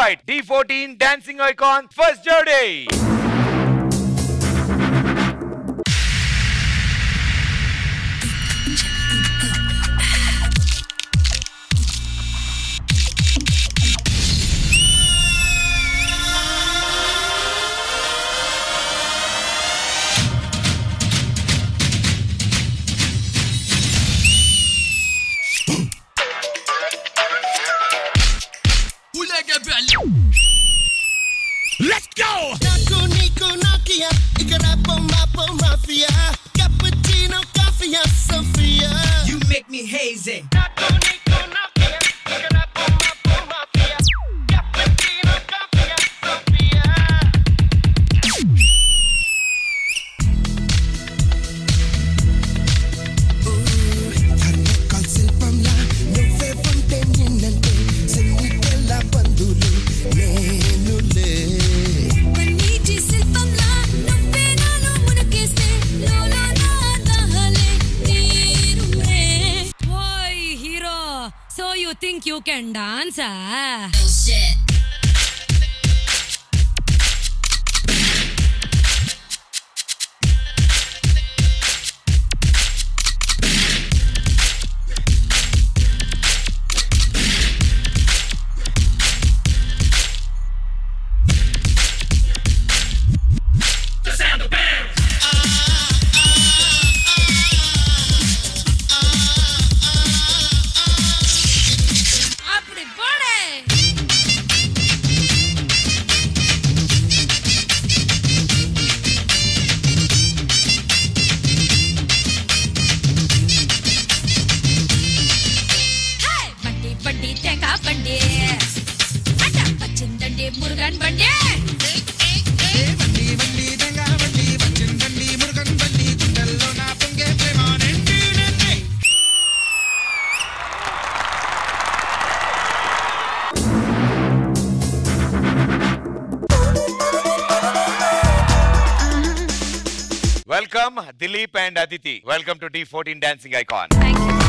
right, D14 Dancing Icon, first Jodi. Let's go! నాకు నీకు Nokia ఇక్కడ పొమ్మాపో mafia cappuccino coffee Sophia You make me hazy. నాకు నీకు నాకియా ఇక్కడ పొమ్మాపో mafia cappuccino coffee Sophia thermocol శిల్పంలా నువ్వే ఉంటే నిన్నంటే సెన్నిటెల్లా బంధువులు నేనులే పన్నీటి శిల్పంలా నువ్వే నాలో మునకేస్తే లోలో నా దహలే తీరునే ఓయ్ hero so you think you can dance అప్పుడు పోడే హే బండి బండి తెగ బండి అట వచ్చిందండి మురుగన్ బండి బండి బండి దెంగ బండి వచ్చిందండి మురుగన్ బండి గుండెల్లో నా పొంగే ప్రేమ నిండి నిండి Welcome, Dilip and Aditi. Welcome to D14 Dancing Icon. Thank you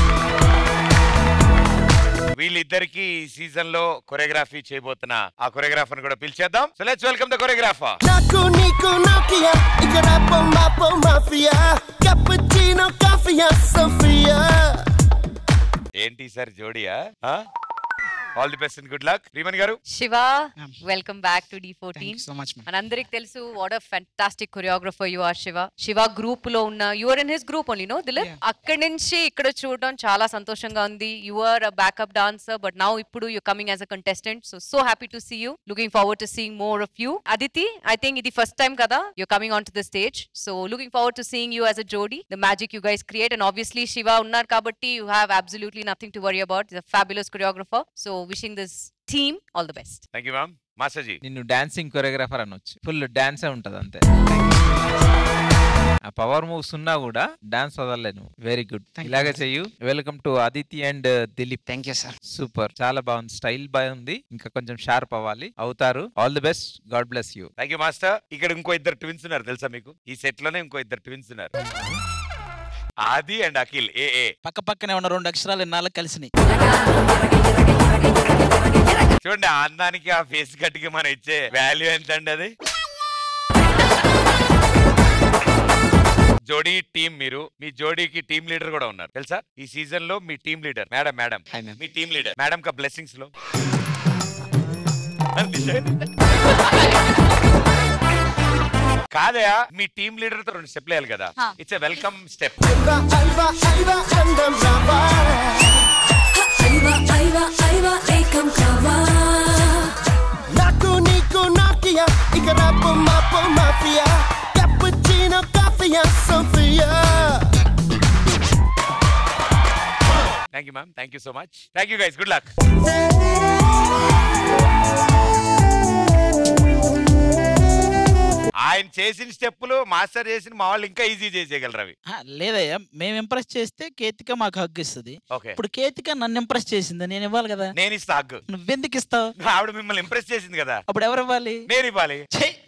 వీళ్ళిద్దరికి ఈ సీజన్ లో కొరియోగ్రఫీ చేయబోతున్న ఆ కొరియోగ్రాఫర్ కూడా పిలిచేద్దాం so let's welcome the choreographer నాకు నీకు నాకియా ఇక్కడ పొమ్మాపో మాఫియా cappuccino coffee సోఫియా ఏంటి సార్ జోడియా all the best and good luck రీమన్ గారు Shiva welcome back to D fourteen so much ma'am మనందరికి తెలుసు what a fantastic choreographer you are Shiva Shiva group లో ఉన్న you're in his group only no Dilip Yeah. అక్కడి నుంచి ఇక్కడ చూడడం చాలా సంతోషంగా ఉంది you are a backup dancer but now ఇప్పుడు you coming as a contestant so so happy to see you looking forward to seeing more of you Aditi I think ఇది first time కదా you coming on to the stage so looking forward to seeing you as a jodi the magic you guys create and obviously Shiva ఉన్నారు కాబట్టి you have absolutely nothing to worry about the fabulous choreographer so wishing this team all the best thank you ma'am మాస్టర్జీ నిన్ను dancing choreographer అనొచ్చు full డాన్సే ఉంటది అంతే ఆ power moves ఉన్నా కూడా డాన్స్ వదలలేను వెరీ గుడ్ ఇలాగే చెయ్యు welcome to Aditi and Dilip thank you sir super చాలా బాగుంది స్టైల్ బాగుంది ఇంకా కొంచెం షార్ప్ అవ్వాలి అవుతారు all the best god bless you thank you master ఇక్కడ ఇంకో ఇద్దరు ట్విన్స్ ఉన్నారు తెలుసా మీకు ఈ సెట్ లోనే ఇంకో ఇద్దరు ట్విన్స్ ఉన్నారు ఆది అండ్ అఖిల్ ఏ ఏ పక్క పక్కనే ఉన్న రెండు అక్షరాలు నాలుగు కలిసినాయి చూడండి ఆ అందానికి ఆ ఫేస్ కట్టికి మనం ఇచ్చే వాల్యూ ఎంత అండి అది జోడీ టీం మీరు మీ జోడీకి టీం లీడర్ కూడా ఉన్నారు తెలుసా ఈ సీజన్ లో మీ team leader madam madam hi ma'am మీ టీం లీడర్ మేడం కా బ్లెస్సింగ్స్ లో కాదయా మీ టీం లీడర్ తో రెండు స్టెప్లు వేయాలి కదా హా. ఇట్స్ ఎ వెల్కమ్ స్టెప్ అల్వా అల్వా అల్వా అందం రావా ఐవా ఐవా ఐవా ఏకం కావా నాకు నీకు నాకియా ఇక్కడ పొమ్మాపో mafia cappuccino coffee Sophia thank you ma'am thank you so much thank you guys good luck ఆయన చేసిన స్టెప్పులు మాస్టర్ చేసిన మా వాళ్ళు ఇంకా ఈజీ చేసేయగలరు అవి ఆ, లేదయ్యా మేము ఇంప్రెస్ చేస్తే కేతిక మాకు హగ్గు ఇస్తుంది ఓకే ఇప్పుడు కేతిక నన్ను ఇంప్రెస్ చేసింది నేను ఇవ్వాలి కదా నేను ఇస్తా హగ్గు నువ్వెందుకు ఇస్తావు ఆవిడ మిమ్మల్ని ఇంప్రెస్ చేసింది కదా అప్పుడు ఎవరు ఇవ్వాలి నేను ఇవ్వాలి ఛీ!